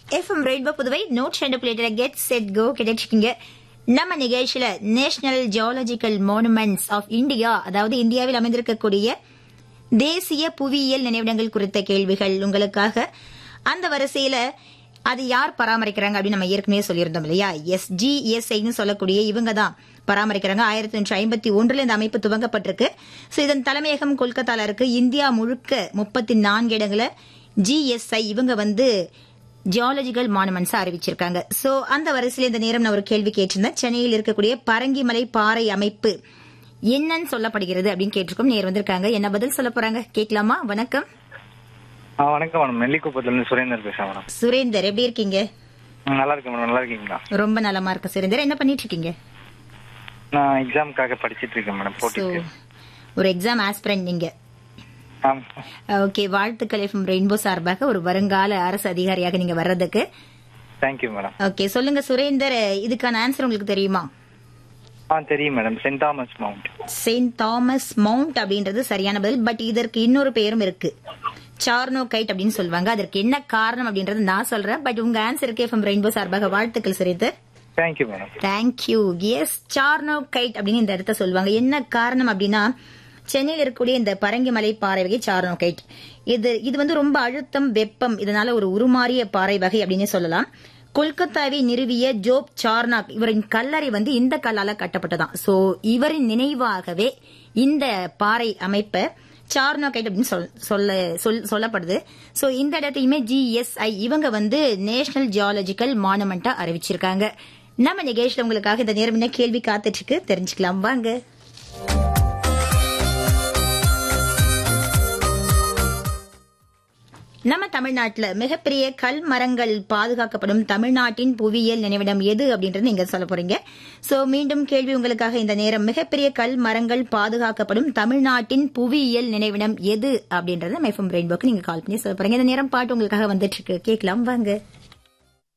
FM rainbow Puduvai note ரெண்டு பிளேட்டில் get set go கிடைச்சிருக்கீங்க நம்ம நிகழ்ச்சியில national geological monuments of India அதாவது இந்தியாவில் அமைந்திருக்கக்கூடிய தேசிய புவியியல் நினைவிடங்கள் குறித்த கேள்விகள் உங்களுக்காக அந்த வரிசையில அது யார் பராமரிக்கிறாங்க அப்படின்னு நம்ம ஏற்கனவே சொல்லியிருந்தோம் இல்லையா எஸ்ஜிஎஸ்ஐன்னு சொல்லக்கூடிய இவங்க தான் பராமரிக்கிறாங்க ஆயிரத்தி தொண்ணூற்றி ஐம்பத்தி ஒன்றுல இந்த அமைப்பு துவங்கப்பட்டிருக்கு ஸோ இதன் தலைமையகம் கொல்கத்தால இருக்கு இந்தியா முழுக்க முப்பத்தி நான்கு இடங்களை ஜிஎஸ்ஐ இவங்க வந்து ஜியாலஜிக்கல் மானுமெண்ட்ஸ் அறிவிச்சிருக்காங்க சோ அந்த வரிசையில் இந்த நேரம் நான் ஒரு கேள்வி கேட்டிருந்தேன் சென்னையில் இருக்கக்கூடிய பரங்கிமலை பாறை அமைப்பு என்னன்னு சொல்லப்படுகிறது அப்படின்னு கேட்டிருக்கோம் நேர் வந்திருக்காங்க என்ன பதில் சொல்ல போறாங்க கேட்கலாமா வணக்கம் ஆ வணக்கம் மேடம் நெல்லிக்குப்பத்துல இருந்து சுரேந்தர் பேசுறேன் மேடம் சுரேந்தர் எப்படி இருக்கீங்க ம், நல்லா இருக்கேன் மேடம் நல்லா இருக்கீங்களா ரொம்ப நலமா இருக்க சுரேந்தர் என்ன பண்ணிட்டு இருக்கீங்க நான் எக்ஸாமுக்காக படிச்சிட்டு இருக்கேன் மேடம் So, போட்டிக்கு ஒரு எக்ஸாம் ஆஸ்பிரண்ட் நீங்க ஆம். ஓகே வாழ்த்துக்கள் எஃப்எம் ரெயின்போ சார்பாக ஒரு வருங்கால அரசு அதிகாரியாக நீங்க வர்றதுக்கு தேங்க்யூ மேடம் ஓகே சொல்லுங்க சுரேந்தர் இதுக்கான ஆன்சர் உங்களுக்கு தெரியுமா ஆ தெரியும் madam Saint Thomas Mount Saint Thomas Mount அப்படின்றது சரியான பதில் பட் இதற்கு இன்னொரு பெயரும் இருக்கு சார்னோ கைட் அப்படின்னு சொல்லுவாங்க அதற்கு என்ன காரணம் அப்படின்றது நான் சொல்றேன் பட் உங்க ஆன்சருக்கு எஃப்எம் ரெயின்போ சார்பாக வாழ்த்துக்கள் Surender thank you madam thank you yes சார்னோ கைட் அப்படின்னு இந்த இடத்த சொல்லுவாங்க என்ன காரணம் அப்படின்னா சென்னையில் இருக்கக்கூடிய இந்த பரங்கிமலை பாறை வகை சார்னோ கைட் இது இது வந்து ரொம்ப அழுத்தம் வெப்பம் இதனால ஒரு உருமாறிய பாறை வகை அப்படின்னு சொல்லலாம் கொல்கத்தாவை நிறுவிய ஜோப் சார்னாக் இவரின் கல்லறை வந்து இந்த கல்லால கட்டப்பட்டதாம் சோ இவரின் நினைவாகவே இந்த பாறை அமைப்பை சார்னோகைட் அப்படின்னு சொல்- சொல்ல சொல்- சொல்லப்படுது சோ இந்த இடத்தையுமே ஜிஎஸ்ஐ இவங்க வந்து நேஷனல் ஜியாலஜிக்கல் மானுமெண்டா அறிவிச்சிருக்காங்க நம்ம நிகழ்ச்சியில உங்களுக்காக இந்த நேரம் என்ன கேள்வி காத்துட்டு இருக்கு தெரிஞ்சுக்கலாம் வாங்க நம்ம தமிழ்நாட்டுல மிகப்பெரிய கல் மரங்கள் பாதுகாக்கப்படும் தமிழ்நாட்டின் புவியியல் நினைவிடம் எது அப்படின்றது நீங்க சொல்ல போறீங்க சோ மீண்டும் கேள்வி உங்களுக்காக இந்த நேரம் மிகப்பெரிய கல் மரங்கள் பாதுகாக்கப்படும் தமிழ்நாட்டின் புவியியல் நினைவிடம் எது அப்படின்றத எஃப்எம் ரெயின்போக்கு நீங்க கால் பண்ணி சொல்ல போறீங்க இந்த நேரம் பாட்டு உங்களுக்காக வந்துட்டு இருக்கு கேட்கலாம் வாங்க